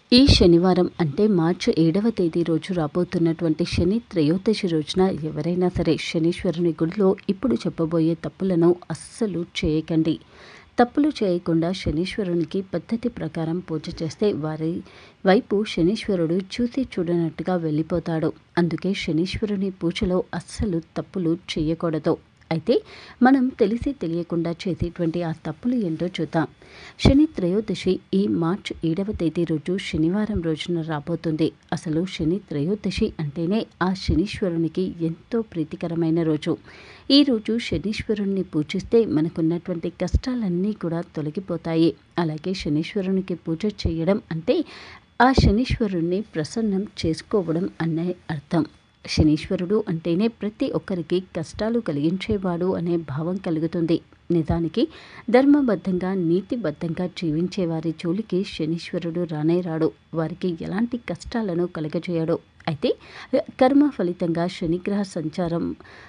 ఈ శనివారం అంటే మార్చి ఏడవ తేదీ రోజు రాబోతున్నటువంటి శని త్రయోదశి రోజున ఎవరైనా సరే శనీశ్వరుని గుడిలో ఇప్పుడు చెప్పబోయే తప్పులను అస్సలు చేయకండి తప్పులు చేయకుండా శనీశ్వరునికి పద్ధతి ప్రకారం పూజ చేస్తే వారి వైపు శనీశ్వరుడు చూసి చూడనట్టుగా వెళ్ళిపోతాడు అందుకే శనీశ్వరుని పూజలో అస్సలు తప్పులు చేయకూడదు అయితే మనం తెలిసి తెలియకుండా చేసేటువంటి ఆ తప్పులు ఏంటో చూద్దాం శని త్రయోదశి ఈ మార్చి ఏడవ తేదీ రోజు శనివారం రోజున రాబోతుంది అసలు శని త్రయోదశి అంటేనే ఆ శనీశ్వరునికి ఎంతో ప్రీతికరమైన రోజు ఈ రోజు శనీశ్వరుణ్ణి పూజిస్తే మనకున్నటువంటి కష్టాలన్నీ కూడా తొలగిపోతాయి అలాగే శనీశ్వరునికి పూజ చేయడం అంటే ఆ శనీశ్వరుణ్ణి ప్రసన్నం చేసుకోవడం అనే అర్థం శనీశ్వరుడు అంటేనే ప్రతి ఒక్కరికి కష్టాలు కలిగించేవాడు అనే భావం కలుగుతుంది నిజానికి ధర్మబద్ధంగా నీతిబద్ధంగా జీవించే వారి జోలికి శనీశ్వరుడు రానే రాడు వారికి ఎలాంటి కష్టాలను కలగజేయడు అయితే కర్మ ఫలితంగా శనిగ్రహ సంచారం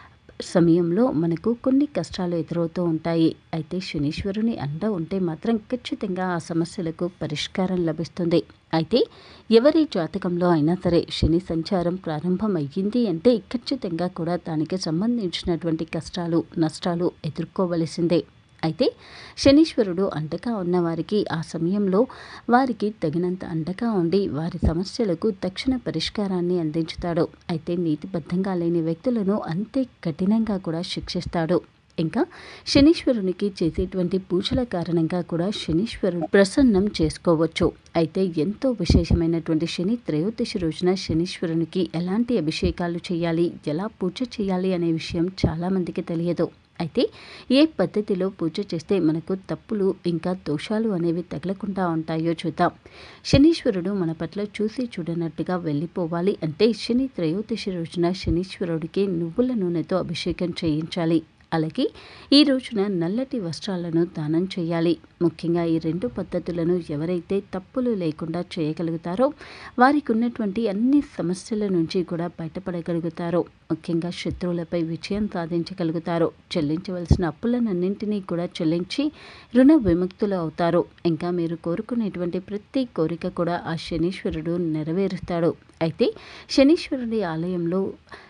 సమయంలో మనకు కొన్ని కష్టాలు ఎదురవుతూ ఉంటాయి అయితే శనీశ్వరుని అండ ఉంటే మాత్రం ఖచ్చితంగా ఆ సమస్యలకు పరిష్కారం లభిస్తుంది అయితే ఎవరి జాతకంలో అయినా సరే శని సంచారం ప్రారంభం అయ్యింది అంటే ఖచ్చితంగా కూడా దానికి సంబంధించినటువంటి కష్టాలు నష్టాలు ఎదుర్కోవలసిందే అయితే శనీశ్వరుడు అండగా ఉన్నవారికి ఆ సమయంలో వారికి తగినంత అండగా ఉండి వారి సమస్యలకు తక్షణ పరిష్కారాన్ని అందించుతాడు అయితే నీతిబద్ధంగా లేని వ్యక్తులను అంతే కఠినంగా కూడా శిక్షిస్తాడు ఇంకా శనీశ్వరునికి చేసేటువంటి పూజల కారణంగా కూడా శనీశ్వరుడు ప్రసన్నం చేసుకోవచ్చు అయితే ఎంతో విశేషమైనటువంటి శని త్రయోదశి రోజున శనీశ్వరునికి ఎలాంటి అభిషేకాలు చేయాలి ఎలా పూజ చేయాలి అనే విషయం చాలామందికి తెలియదు అయితే ఏ పద్ధతిలో పూజ చేస్తే మనకు తప్పులు ఇంకా దోషాలు అనేవి తగలకుండా ఉంటాయో చూద్దాం శనీశ్వరుడు మన పట్ల చూసి చూడనట్టుగా వెళ్ళిపోవాలి అంటే శని త్రయోదశి రోజున శనీశ్వరుడికి నువ్వుల నూనెతో అభిషేకం చేయించాలి అలాగే ఈ రోజున నల్లటి వస్త్రాలను దానం చేయాలి ముఖ్యంగా ఈ రెండు పద్ధతులను ఎవరైతే తప్పులు లేకుండా చేయగలుగుతారో వారికి ఉన్నటువంటి అన్ని సమస్యల నుంచి కూడా బయటపడగలుగుతారో ముఖ్యంగా శత్రువులపై విజయం సాధించగలుగుతారు చెల్లించవలసిన అప్పులనన్నింటినీ కూడా చెల్లించి రుణ విముక్తులు అవుతారు ఇంకా మీరు కోరుకునేటువంటి ప్రతి కోరిక కూడా ఆ శనీశ్వరుడు నెరవేరుస్తాడు అయితే శనీశ్వరుడి ఆలయంలో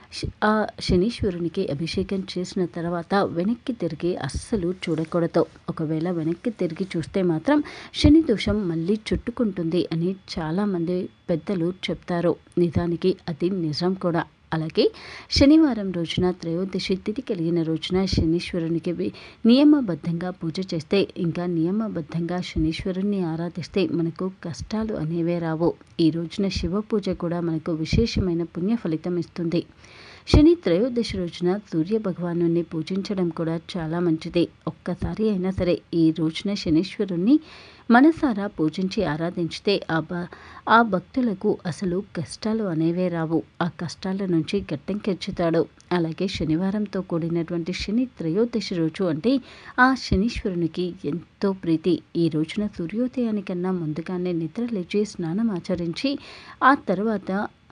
ఆ శనీశ్వరునికి అభిషేకం చేసిన తర్వాత వెనక్కి తిరిగి అస్సలు చూడకూడదు ఒకవేళ వెనక్కి తిరిగి చూస్తే మాత్రం శని దోషం మళ్ళీ చుట్టుకుంటుంది అని చాలామంది పెద్దలు చెప్తారు నిజానికి అది నిజం కూడా అలాగే శనివారం రోజున త్రయోదశి తిథి కలిగిన రోజున శనీశ్వరునికి నియమబద్ధంగా పూజ చేస్తే ఇంకా నియమబద్ధంగా శనీశ్వరుణ్ణి ఆరాధిస్తే మనకు కష్టాలు అనేవే రావు ఈ రోజున శివ పూజ కూడా మనకు విశేషమైన పుణ్య ఫలితం ఇస్తుంది శని త్రయోదశి రోజున సూర్య భగవాను పూజించడం కూడా చాలా మంచిది ఒక్కసారి అయినా సరే ఈ రోజున శనీశ్వరుణ్ణి మనసారా పూజించి ఆరాధించితే ఆ బ ఆ భక్తులకు అసలు కష్టాలు అనేవే రావు ఆ కష్టాల నుంచి గట్టెంకెచ్చుతాడు అలాగే శనివారంతో కూడినటువంటి శని త్రయోదశి రోజు అంటే ఆ శనీశ్వరునికి ఎంతో ప్రీతి ఈ రోజున సూర్యోదయానికన్నా ముందుగానే నిద్ర లేచి స్నానం ఆచరించి ఆ తర్వాత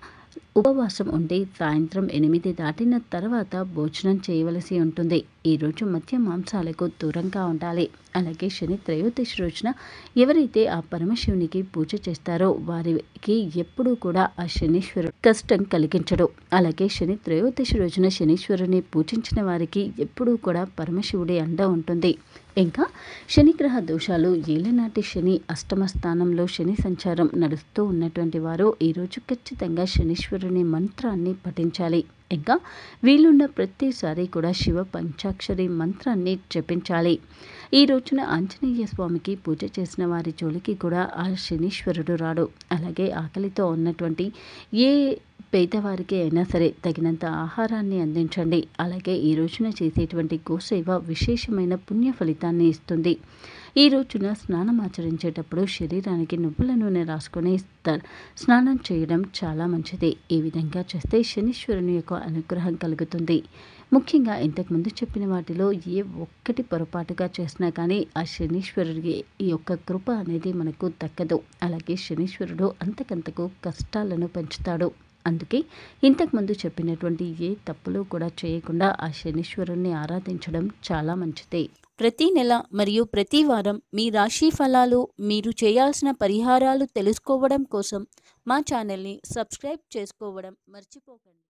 ఉపవాసం ఉండి సాయంత్రం ఎనిమిది దాటిన తర్వాత భోజనం చేయవలసి ఉంటుంది ఈరోజు మధ్య మాంసాలకు దూరంగా ఉండాలి అలాగే శని త్రయోదశి రోజున ఎవరైతే ఆ పరమశివునికి పూజ చేస్తారో వారికి ఎప్పుడూ కూడా ఆ శనీశ్వరుడు కష్టం కలిగించడు అలాగే శని త్రయోదశి రోజున శనీశ్వరుని పూజించిన వారికి ఎప్పుడూ కూడా పరమశివుడి అండ ఉంటుంది ఇంకా శనిగ్రహ దోషాలు ఏలనాటి శని అష్టమ స్థానంలో శని సంచారం నడుస్తూ ఉన్నటువంటి వారు ఈరోజు ఖచ్చితంగా శనీశ్వరుని మంత్రాన్ని పఠించాలి ఇంకా వీలున్న ప్రతిసారి కూడా శివ పంచాక్షరి మంత్రాన్ని జపించాలి ఈ రోజున ఆంజనేయ స్వామికి పూజ చేసిన వారి జోలికి కూడా ఆ శనీశ్వరుడు రాడు అలాగే ఆకలితో ఉన్నటువంటి ఏ పేదవారికి అయినా సరే తగినంత ఆహారాన్ని అందించండి అలాగే ఈ రోజున చేసేటువంటి గోసేవ విశేషమైన పుణ్య ఫలితాన్ని ఇస్తుంది ఈ రోజున స్నానం ఆచరించేటప్పుడు శరీరానికి నువ్వుల నూనె రాసుకొని స్నానం చేయడం చాలా మంచిది ఈ విధంగా చేస్తే శనీశ్వరుని యొక్క అనుగ్రహం కలుగుతుంది ముఖ్యంగా ఇంతకుముందు చెప్పిన వాటిలో ఏ ఒక్కటి పొరపాటుగా చేసినా కానీ ఆ శనీశ్వరుడికి ఈ యొక్క కృప అనేది మనకు దక్కదు అలాగే శనీశ్వరుడు అంతకంతకు కష్టాలను పెంచుతాడు అందుకే ఇంతకుముందు చెప్పినటువంటి ఏ తప్పులు కూడా చేయకుండా ఆ శనీశ్వరుణ్ణి ఆరాధించడం చాలా మంచిది ప్రతి నెల మరియు ప్రతి వారం మీ రాశి ఫలాలు మీరు చేయాల్సిన పరిహారాలు తెలుసుకోవడం కోసం మా ఛానల్ని సబ్స్క్రైబ్ చేసుకోవడం మర్చిపోకండి